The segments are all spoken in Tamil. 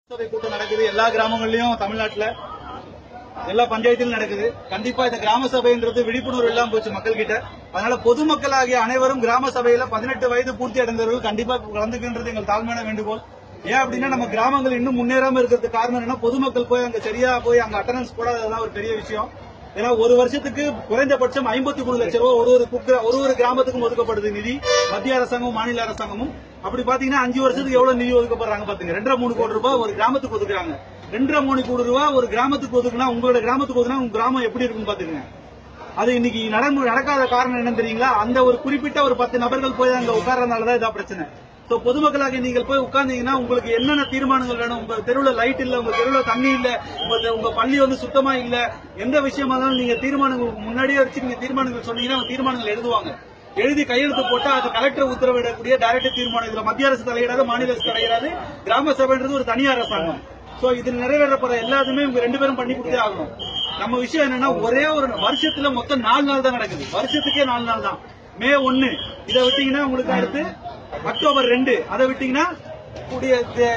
சபை கூட்டம் நடக்குது எல்லா கிராமங்கள்லயும் தமிழ்நாட்டுல எல்லா பஞ்சாயத்திலும் நடக்குது கண்டிப்பா இந்த கிராம சபைன்றது விழிப்புணர்வு இல்லாம போச்சு மக்கள் கிட்ட அதனால பொதுமக்களாகிய அனைவரும் கிராம சபையில பதினெட்டு வயது பூர்த்தி அடைந்தவர்கள் கண்டிப்பா கலந்துக்கின்றது எங்கள் தாழ்மையான வேண்டுகோள் ஏன் அப்படின்னா நம்ம கிராமங்கள் இன்னும் முன்னேறாம இருக்கிறதுக்கு காரணம் என்னன்னா பொதுமக்கள் போய் அங்க சரியா போய் அங்க அட்டண்டன்ஸ் போடாததான் ஒரு பெரிய விஷயம் ஏன்னா ஒரு வருஷத்துக்கு குறைந்தபட்சம் ஐம்பத்தி மூணு லட்சம் ரூபாய் ஒரு ஒரு குக்கிர- ஒரு ஒரு கிராமத்துக்கும் ஒதுக்கப்படுது நிதி மத்திய அரசாங்கமும் மாநில அரசாங்கமும் அப்படி பாத்தீங்கன்னா அஞ்சு வருஷத்துக்கு எவ்வளவு நிதி ஒதுக்கப்படுறாங்க பாத்துங்க ரெண்டரை மூணு கோடி ரூபாய் ஒரு கிராமத்துக்கு ஒதுக்குறாங்க ரெண்டரை மூணு கோடி ரூபாய் ஒரு கிராமத்துக்கு ஒதுக்குனா உங்களோட கிராமத்துக்கு ஒதுக்குனா உங்க கிராமம் எப்படி இருக்குன்னு பாத்துக்கங்க அது இன்னைக்கு நடைமுறை நடக்காத காரணம் என்னன்னு தெரியுங்களா அந்த ஒரு குறிப்பிட்ட ஒரு பத்து நபர்கள் போய் அங்க உட்கார்றதுனாலதான் இதான் பிரச்சனை சோ பொதுமக்களாக நீங்கள் போய் உட்கார்ந்தீங்கன்னா உங்களுக்கு என்னென்ன தீர்மானங்கள் வேணும் உங்க தெருவுல லைட் இல்ல உங்க தெருவுல தண்ணி இல்ல உங்க தெ- உங்க பள்ளி வந்து சுத்தமா இல்ல எந்த விஷயமா இருந்தாலும் நீங்க தீர்மானங்கள் முன்னாடியே வச்சு நீங்க தீர்மானங்கள் சொன்னீங்கன்னா அவங்க தீர்மானங்கள் எழுதுவாங்க எழுதி கையெழுத்து போட்டா அது கலெக்டர் உத்தரவிடக்கூடிய டைரக்ட் தீர்மானம் இதுல மத்திய அரசு தலையிடாது மாநில அரசு தலையிடாது கிராம சபைன்றது ஒரு தனியார் அரசாங்கம் சோ இது நிறைவேறப்படுற எல்லாத்துமே இவங்க ரெண்டு பேரும் பண்ணி கொடுத்தே ஆகணும் நம்ம விஷயம் என்னன்னா ஒரே ஒரு வருஷத்துல மொத்தம் நாலு நாள் தான் நடக்குது வருஷத்துக்கே நாலு நாள் தான் மே ஒன்னு இதை விட்டீங்கன்னா உங்களுக்கு அடுத்து அக்டோபர் ரெண்டு அதை விட்டீங்கன்னா குடிய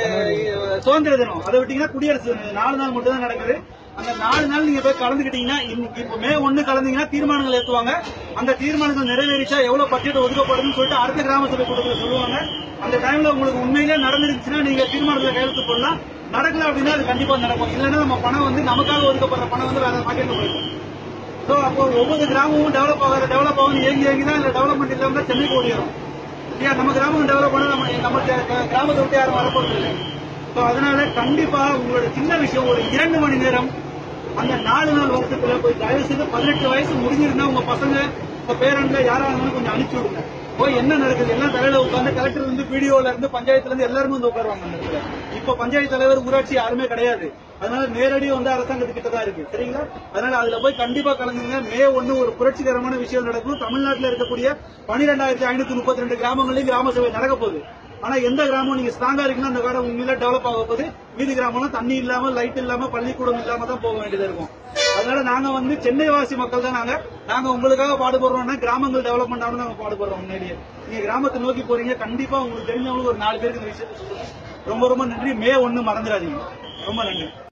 தே- சுதந்திர தினம் அதை விட்டீங்கன்னா குடியரசு தினம். நாலு நாள் மட்டும் தான் நடக்குது அந்த நாலு நாள் நீங்க போய் கலந்துக்கிட்டீங்கன்னா இன்னைக்கு இப்ப மே ஒண்ணு கலந்தீங்கன்னா தீர்மானங்கள் ஏத்துவாங்க அந்த தீர்மானங்கள் நிறைவேறிச்சா எவ்வளவு பட்ஜெட் ஒதுக்கப்படுதுன்னு சொல்லிட்டு அடுத்த கிராம சபை கூட்டத்தில் சொல்லுவாங்க அந்த டைம்ல உங்களுக்கு உண்மையிலே நடந்துருச்சுன்னா நீங்க தீர்மானத்தை கையெழுத்து போடலாம் நடக்கல அப்படின்னா அது கண்டிப்பா நடக்கும் இல்லைன்னா நம்ம பணம் வந்து நமக்காக ஒதுக்கப்படுற பணம் வந்து வேற பாக்கெட்ல போயிருக்கும் சோ அப்போ ஒவ்வொரு கிராமமும் டெவலப் ஆகாத டெவலப் ஆகும் ஏங்கி ஏங்கி தான் இல்ல டெவலப்மெண்ட் இல்லாம சென்னைக்கு ஓடிடும் இல்லையா நம்ம கிராமம் டெவலப் பண்ணா நம்ம நம்ம கே- கே- கிராமத்தை விட்டு யாரும் வரப்போறது இல்லை சோ அதனால கண்டிப்பா உங்களோட சின்ன விஷயம் ஒரு இரண்டு மணி நேரம் அந்த நாலு நாள் வருஷத்துல போய் தயவு செய்து பதினெட்டு வயசு முடிஞ்சிருந்தா உங்க பசங்க உங்க பேரண்ட்ல யாரா இருந்தாலும் கொஞ்சம் அனுப்பிச்சு விடுங்க போய் என்ன நடக்குது எல்லாம் தலையில உட்காந்து கலெக்டர் இருந்து பிடிஓல இருந்து பஞ்சாயத்துல இருந்து எல்லாருமே வந்து உட்காருவாங்க அந்த இடத்துல இப்ப பஞ்சாயத்து தலைவர் ஊராட்சி யாருமே கிடையாது அதனால நேரடியா வந்து அரசாங்கத்துக்கிட்ட தான் இருக்கு சரிங்களா அதனால அதுல போய் கண்டிப்பா கலந்துங்க மே ஒண்ணு ஒரு புரட்சிகரமான விஷயம் நடக்கும் தமிழ்நாட்டுல இருக்கக்கூடிய பனிரெண்டாயிரத்தி ஐநூத்தி முப்பத்தி ரெண்டு கிராமங்களையும் கிராம சபை நடக்க போகுது ஆனா எந்த கிராமம் நீங்க ஸ்ட்ராங்கா இருக்குன்னா அந்த கிராமம் உண்மையில டெவலப் ஆக போகுது மீதி கிராமம்லாம் தண்ணி இல்லாம லைட் இல்லாம பள்ளிக்கூடம் இல்லாம தான் போக வேண்டியதா இருக்கும் அதனால நாங்க வந்து சென்னை வாசி மக்கள் தான் நாங்க நாங்க உங்களுக்காக பாடுபடுறோம்னா கிராமங்கள் டெவலப்மெண்ட் ஆகணும் நாங்க பாடுபடுறோம் முன்னாடியே நீங்க கிராமத்தை நோக்கி போறீங்க கண்டிப்பா உங்களுக்கு தெரிஞ்சவங்களுக்கு ஒரு நாலு பேருக்கு இந்த விஷயத்தை சொல்லுங்க ரொம்ப ரொம்ப நன்றி மே ஒண்ணு மறந்துடாதீங்க ரொம்ப நன்றி